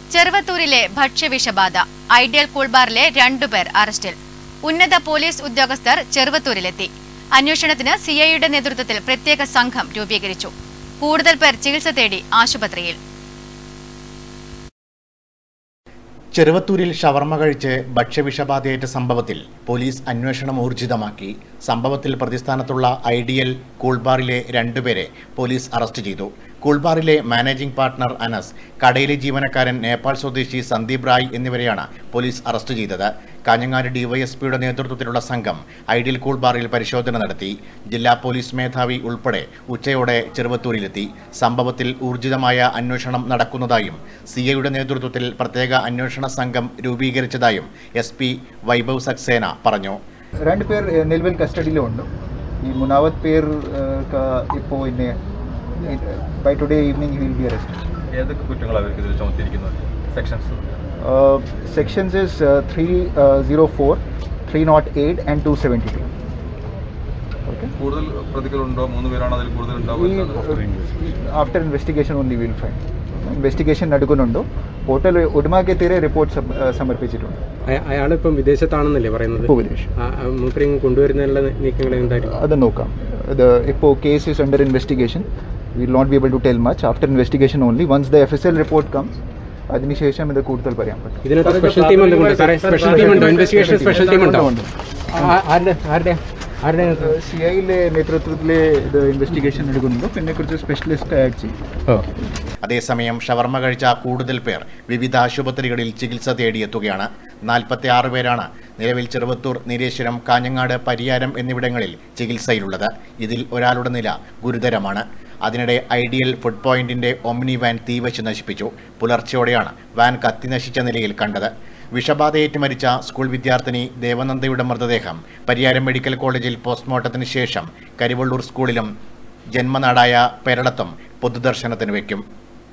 ചെറുവത്തൂരിലെ ഭക്ഷ്യവിഷബാധ ideal കൂൾബാറിലെ രണ്ടുപേർ അറസ്റ്റിൽ ഉന്നത പോലീസ് ഉദ്യോഗസ്ഥർ ചെറുവത്തൂരിലെത്തി അന്വേഷണത്തിന് സിഐയുടെ നേതൃത്വത്തിൽ പ്രത്യേക സംഘം രൂപീകരിച്ചു കൂടുതൽ പേർ ചികിത്സ തേടി ആശുപത്രിയിൽ ചെറുവത്തൂരിൽ ഷവർമ കഴിച്ച് ഭക്ഷ്യവിഷബാധയേറ്റ സംഭവത്തിൽ പോലീസ് അന്വേഷണം ഊർജിതമാക്കി സംഭവത്തിൽ പ്രതിസ്ഥാനത്തുള്ള ഐഡിയൽ കൂൾബാറിലെ രണ്ടുപേരെ പോലീസ് അറസ്റ്റ് ചെയ്തു കൂൾബാറിലെ മാനേജിംഗ് പാർട്ണർ അനസ് കടയിലെ ജീവനക്കാരൻ നേപ്പാൾ സ്വദേശി സന്ദീപ് റായ് എന്നിവരെയാണ് പോലീസ് അറസ്റ്റ് ചെയ്തത് കാഞ്ഞങ്ങാട് ഡിവൈഎസ്പിയുടെ നേതൃത്വത്തിലുള്ള സംഘം ഐഡിയൽ കൂൾബാറിൽ പരിശോധന നടത്തി ജില്ലാ പോലീസ് മേധാവി ഉൾപ്പെടെ ഉച്ചയോടെ ചെറുവത്തൂരിലെത്തി സംഭവത്തിൽ ഊർജിതമായ അന്വേഷണം നടക്കുന്നതായും സിഐയുടെ നേതൃത്വത്തിൽ പ്രത്യേക അന്വേഷണ സംഘം രൂപീകരിച്ചതായും എസ് പി വൈഭവ് സക്സേന പറഞ്ഞു രണ്ട് പേർ ഏഹ്, നിലവിൽ കസ്റ്റഡിയിലും ഉണ്ട് ഈ മൂന്നാമത് പേർ ഏഹ്, ക- ഇപ്പോൾ ഇന്നെ by today evening will be arrest ഏതൊക്കെ കുറ്റങ്ങൾ അവർക്ക് ഇതിൽ ചുമത്തിയിരിക്കുന്നത് sections sections is three zero four three not eight and two seventy two okay കൂടുതൽ പ്രതികളുണ്ടോ മൂന്ന് പേരാണോ അതിൽ കൂടുതൽ ഈ ഉണ്ടാവുക after investigation only will fine investigation നടക്കുന്നുണ്ട് പോർട്ടൽ ഒടുമാക്കെതിരെ റിപ്പോർട്ട് സമർപ്പിച്ചിട്ടുണ്ട് അയാൾ ഇപ്പം വിദേശത്താണെന്നല്ലേ പറയുന്നത് ഇപ്പോൾ വിദേശം ആ, ആ, മൂപ്പരെ ഇങ്ങ് കൊണ്ടുവരുന്നതിനുള്ള നീക്കങ്ങൾ എന്തായാലും അത് നോക്കാം ഇത് ഇപ്പോൾ case is under investigation will not be able to tell much after investigation only once the F S L report comes അതിനുശേഷം ഇത് കൂടുതൽ പറയാൻ പറ്റും ഇതിനകത്ത് സ്പെഷ്യൽ ടീം എന്തുകൊണ്ട് സാറേ സ്പെഷ്യൽ ടീം ഉണ്ടോ ഇൻവെസ്റ്റിഗേഷൻ സ്പെഷ്യൽ ടീം ഉണ്ടോ ഉണ്ട്. ആ- ആരുടെ ആരുടെ ആരുടെ സി ഐയിലെ നേതൃത്വത്തിൽ ഇത് ഇൻവെസ്റ്റിഗേഷൻ എടുക്കുന്നുണ്ട് പിന്നെ കുറച്ച് സ്പെഷ്യലിസ്റ്റ് ആഡ് ചെയ്യും അതേസമയം ഷവർമ കഴിച്ച കൂടുതൽ പേർ വിവിധ ആശുപത്രികളിൽ ചികിത്സ തേടിയെത്തുകയാണ് നാൽപ്പത്തി ആറ് പേരാണ് നിലവിൽ ചെറുവത്തൂർ നീലേശ്വരം കാഞ്ഞങ്ങാട് പരിയാരം എന്നിവിടങ്ങളിൽ ചികിത്സയിലുള്ളത് ഇതിൽ ഒരാളുടെ നില ഗുരുതരമാണ് അതിനിടെ ഐഡിയൽ ഫുഡ് പോയിന്റിന്റെ ഒമ്നി വാൻ തീവച്ച് നശിപ്പിച്ചു പുലർച്ചെയോടെയാണ് വാൻ കത്തിനശിച്ച നിലയിൽ കണ്ടത് വിഷബാധയേറ്റ് മരിച്ച സ്കൂൾ വിദ്യാർത്ഥിനി ദേവനന്ദയുടെ മൃതദേഹം പരിയാരം മെഡിക്കൽ കോളേജിൽ പോസ്റ്റ്മോർട്ടത്തിന് ശേഷം കരിവള്ളൂർ സ്കൂളിലും ജന്മനാടായ പെരളത്തും പൊതുദർശനത്തിന് വയ്ക്കും